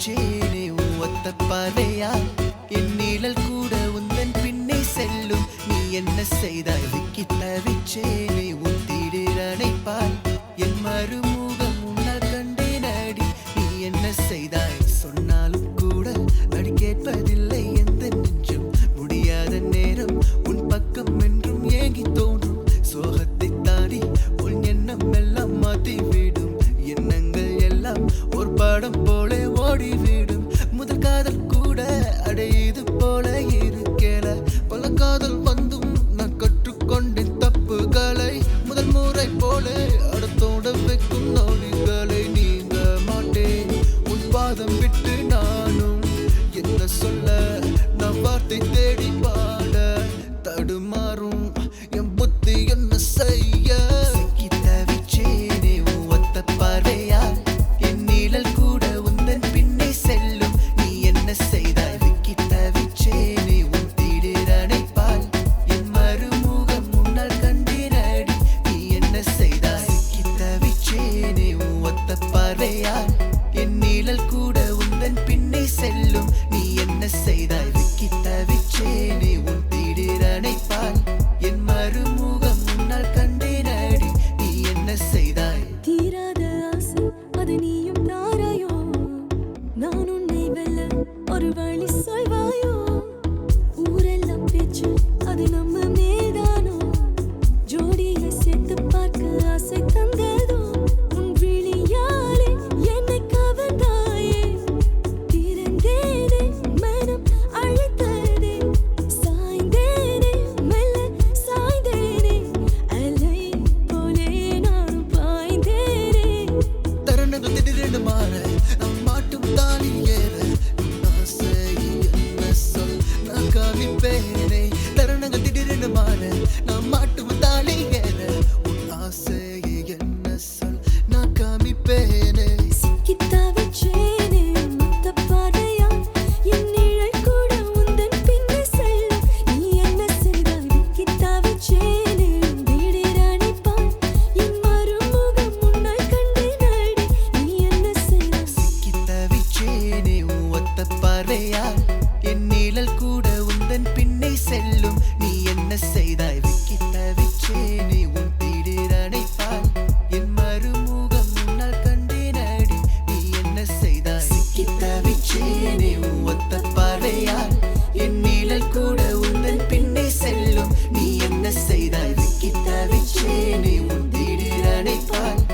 தவிச்சேனே உன் ஒத்த பார்வையால் என் நிழல் கூட உந்தன் பின்னே செல்லும் நீ என்ன செய்தாய் விக்கி தவிச்சேனே உன் திடீர் அணைப்பால் என் மறுமுகம் உன்னால் கண்டேன் அடி நீ என்ன செய்தாய் சொன்னாலும் கூட அடி கேட்பதில்லை எந்த நெஞ்சும் முடியாத நேரம் உன் பக்கம் என்றும் ஏங்கி தோன்றும் சோகத்தை தாண்டி உன் எண்ணம் எல்லாம் மாற்றிவிடும் எண்ணங்கள் எல்லாம் ஒரு படம் போல ஓடிவிடும் முதல் காதல் கூட அடையுது போல இருக்கேல பல காதல் வந்தும் நான் கற்றுக்கொண்டேன் தப்புகளை முதல் முறை போல அடுத்தோட வைக்கும் நோடிகளை நீங்க மாட்டேன் உன் பாதம் விட்டு நானும் என்ன சொல்ல நான் வார்த்தை தேடி பாட தடுமாறும் என் புத்தி என்ன செய்ய சிக்கி தவிச்சேனே உன் ஒத்த பார்வையால் என் நிழல் கூட உந்தன் பின்னே செல்லும் நீ என்ன செய்தாய் விக்கி தவிச்சேனே உன் திடீர் அணைப்பால் என் மறுமுகம் முன்னால் கண்டேனடி நீ என்ன செய்தாய் சிக்கி தவிச்சேனே உன் ஒத்த பார்வையால் என் நிழல் கூட உந்தன் பின்னே செல்லும் நீ என்ன செய்தாய் விக்கி தவிச்சேனே உன் திடீர் அணைப்பால் என் மறுமுகம் முன்னால் கண்டேனடி நீ என்ன செய்தாய் தீராத ஆசை அது நீயும் தாராயோ நான் உன்னை வெல்ல ஒரு வழி சொல்வாயோ ஊரெல்லாம் பேச்சு அது நம்ம மேதானோ ஜோடியை சேர்த்து பார்க்க ஆசை தந்ததோ உன் விழியாலே என்னை கவர்ந்தாயே திறந்தேனே மனம் அழைத்ததே சாய்ந்தேனே மெல்ல சாய்ந்தேனே அலை போலே நானும் பாய்ந்தேனே தருணங்கள் திடீரென்று மாற நாம் மாட்டும் தாலி ஏற ஆசை என்ன சொல் நான் காமிப்பேனே தருணங்கள் திடீரென்று மாற நாம் மாட்டும் தாலி ஏற உன் ஆசை என்ன சொல் நான் காமிப்பேனே சிக்கித் தவிச்சேனே மொத்த பார்வையால் என் நிழல் கூட உந்தன் பின்னே செல்லும். நீ என்ன செய்தாய்? விக்கித் தவிச்சேனே திடீர் அணைப்பால் என் மறுமுகம் முன்னால் கண்டேனடி. நீ என்ன செய்தாய்? சிக்கி தவிச்சேனே உன் ஒத்த பார்வையால் என் நிழல் கூட உந்தன் பின்னே செல்லும் நீ என்ன செய்தாய் விக்கி தவிச்சேனே உன் திடீர் அணைப்பால் என் மறுமுகம் முன்னால் கண்டேனடி நீ என்ன செய்தாய் சிக்கி தவிச்சேனே உன் ஒத்த பார்வையால் என் நிழல் கூட உந்தன் பின்னே செல்லும் நீ என்ன செய்தாய் விக்கி தவிச்சேனே உன் திடீர் அணைப்பால்